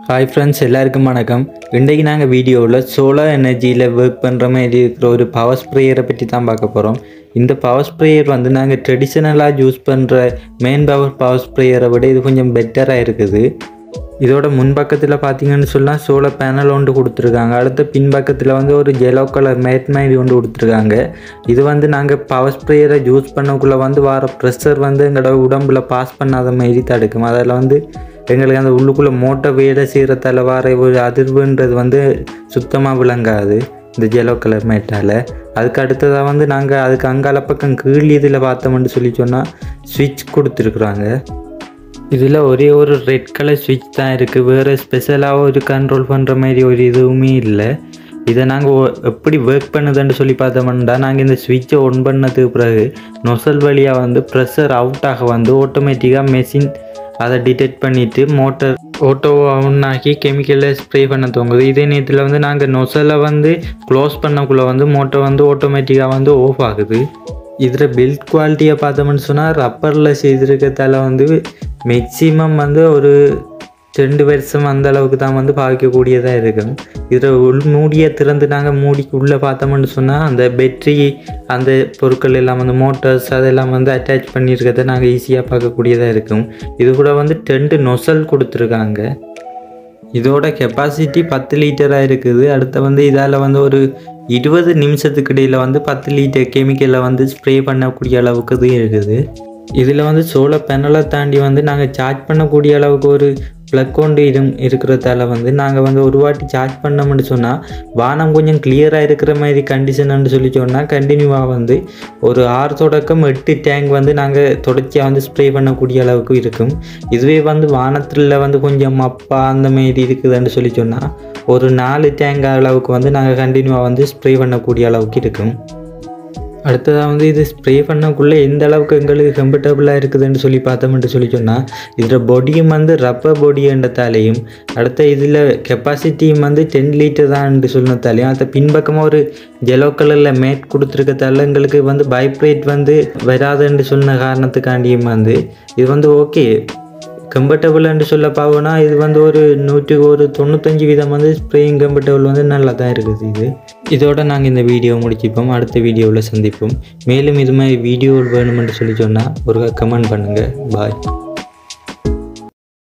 hi friends எல்லாருக்கும் வணக்கம் இன்றைக்கு நாங்கள் வீடியோவில் சோலார் எனர்ஜியில் ஒர்க் பண்ணுற மாதிரி இருக்கிற ஒரு பவர் ஸ்ப்ரேயரை பற்றி தான் பார்க்க போகிறோம் இந்த பவர் ஸ்ப்ரேயர் வந்து நாங்கள் ட்ரெடிஷ்னலாக யூஸ் பண்ணுற மெயின் பவர் பவர் ஸ்ப்ரேயரை விட இது கொஞ்சம் பெட்டராக இருக்குது இதோட முன்பக்கத்தில் பார்த்தீங்கன்னு சொன்னால் சோலார் பேனல் ஒன்று கொடுத்துருக்காங்க அடுத்த பின்பக்கத்தில் வந்து ஒரு ஜெலோ கலர் மேட் மாதிரி ஒன்று கொடுத்துருக்காங்க இது வந்து நாங்கள் பவர் ஸ்ப்ரேயரை யூஸ் பண்ணக்குள்ளே வந்து வர ப்ரெஷர் வந்து எங்களோட உடம்புல பாஸ் பண்ணாத மாதிரி தடுக்கும் அதில் வந்து எங்களுக்கு அந்த உள்ளுக்குள்ளே மோட்டர் வேலை செய்கிறதால வர ஒரு அதிர்வுன்றது வந்து சுத்தமாக விளங்காது இந்த ஜெலோ கலர் மேட்டால் அதுக்கு அடுத்ததாக வந்து நாங்கள் அதுக்கு அங்கால பக்கம் கீழ் இதில் பார்த்தோம்னு சொல்லி சொன்னால் ஸ்விட்ச் கொடுத்துருக்குறாங்க இதில் ஒரே ஒரு ரெட் கலர் ஸ்விட்ச் தான் இருக்குது வேறு ஸ்பெஷலாக ஒரு கண்ட்ரோல் பண்ணுற மாதிரி ஒரு இதுவுமே இல்லை இதை நாங்கள் எப்படி ஒர்க் பண்ணுதுன்னு சொல்லி பார்த்தோம்னா நாங்கள் இந்த ஸ்விட்சை ஒன் பண்ணதுக்கு பிறகு நொசல் வழியாக வந்து ப்ரெஷர் அவுட் ஆக வந்து ஆட்டோமேட்டிக்காக மெஷின் அதை டிடெக்ட் பண்ணிவிட்டு மோட்டர் ஓட்டோ ஆன் ஆக்கி கெமிக்கலை ஸ்ப்ரே பண்ண தோங்குது இதே நேரத்தில் வந்து நாங்கள் நொசலை வந்து க்ளோஸ் பண்ணக்குள்ளே வந்து மோட்டர் வந்து ஆட்டோமேட்டிக்காக வந்து ஆஃப் ஆகுது இதில் பில்ட் குவாலிட்டியை பார்த்தோம்னு சொன்னால் ரப்பரில் செய்திருக்கிறதால வந்து மேக்ஸிமம் வந்து ஒரு ரெண்டு வருஷம் அந்த அளவுக்கு தான் வந்து பாவிக்கக்கூடியதாக இருக்கும் இதில் உள் மூடியை திறந்து நாங்கள் மூடிக்கு உள்ளே பார்த்தோம்னு சொன்னால் அந்த பேட்ரி அந்த பொருட்கள் எல்லாம் வந்து மோட்டார்ஸ் அதெல்லாம் வந்து அட்டாச் பண்ணியிருக்கிறத நாங்கள் ஈஸியாக பார்க்கக்கூடியதாக இருக்கும் இது கூட வந்து ரெண்டு நொசல் கொடுத்துருக்காங்க இதோட கெப்பாசிட்டி பத்து லிட்டராக இருக்குது அடுத்து வந்து இதால் வந்து ஒரு இருபது நிமிஷத்துக்கு இடையில் வந்து பத்து லிட்டர் கெமிக்கலை வந்து ஸ்ப்ரே பண்ணக்கூடிய அளவுக்கு இது இருக்குது இதில் வந்து சோலார் பேனலை தாண்டி வந்து நாங்கள் சார்ஜ் பண்ணக்கூடிய அளவுக்கு ஒரு ப்ளக் கொண்டு இரு இருக்கிறதால வந்து நாங்கள் வந்து ஒரு வாட்டி சார்ஜ் பண்ணோம்னு சொன்னால் வானம் கொஞ்சம் கிளியராக இருக்கிற மாதிரி கண்டிஷன்னு சொல்லி சொன்னால் கண்டினியூவாக வந்து ஒரு ஆறு தொடக்கம் எட்டு டேங்க் வந்து நாங்கள் தொடர்ச்சியாக வந்து ஸ்ப்ரே பண்ணக்கூடிய அளவுக்கு இருக்கும் இதுவே வந்து வானத்தில் வந்து கொஞ்சம் அப்பா அந்த மாரி இருக்குதுன்னு சொல்லி சொன்னால் ஒரு நாலு டேங்க் அளவுக்கு வந்து நாங்கள் கண்டினியூவாக வந்து ஸ்ப்ரே பண்ணக்கூடிய அளவுக்கு இருக்கும் அடுத்ததாக வந்து இது ஸ்ப்ரே பண்ணக்குள்ளே எந்த அளவுக்கு எங்களுக்கு கம்ஃபர்டபுளாக இருக்குதுன்னு சொல்லி பார்த்தோம்னு சொல்லி சொன்னால் இதில் பொடியும் வந்து ரப்பர் பொடின்றதாலேயும் அடுத்த இதில் கெப்பாசிட்டியும் வந்து டென் லிட்டர் தான் சொன்னதாலையும் அடுத்த பின்பக்கமாக ஒரு ஜெலோ கலரில் மேட் கொடுத்துருக்கதால எங்களுக்கு வந்து வைப்ரேட் வந்து வராதுன்னு சொன்ன காரணத்துக்காண்டியும் வந்து இது வந்து ஓகே கம்ஃபர்டபுள்னு சொல்ல பார்வோன்னா இது வந்து ஒரு நூற்றுக்கு ஒரு தொண்ணூத்தஞ்சு வீதம் வந்து ஸ்ப்ரேயிங் கம்ஃபர்டபுள் வந்து நல்லா தான் இருக்குது இது இதோட நாங்கள் இந்த வீடியோ முடிச்சுப்போம் அடுத்த வீடியோவில் சந்திப்போம் மேலும் இது மாதிரி வீடியோ வேணுமென்று சொல்லி சொன்னால் ஒரு கமெண்ட் பண்ணுங்கள் பாய்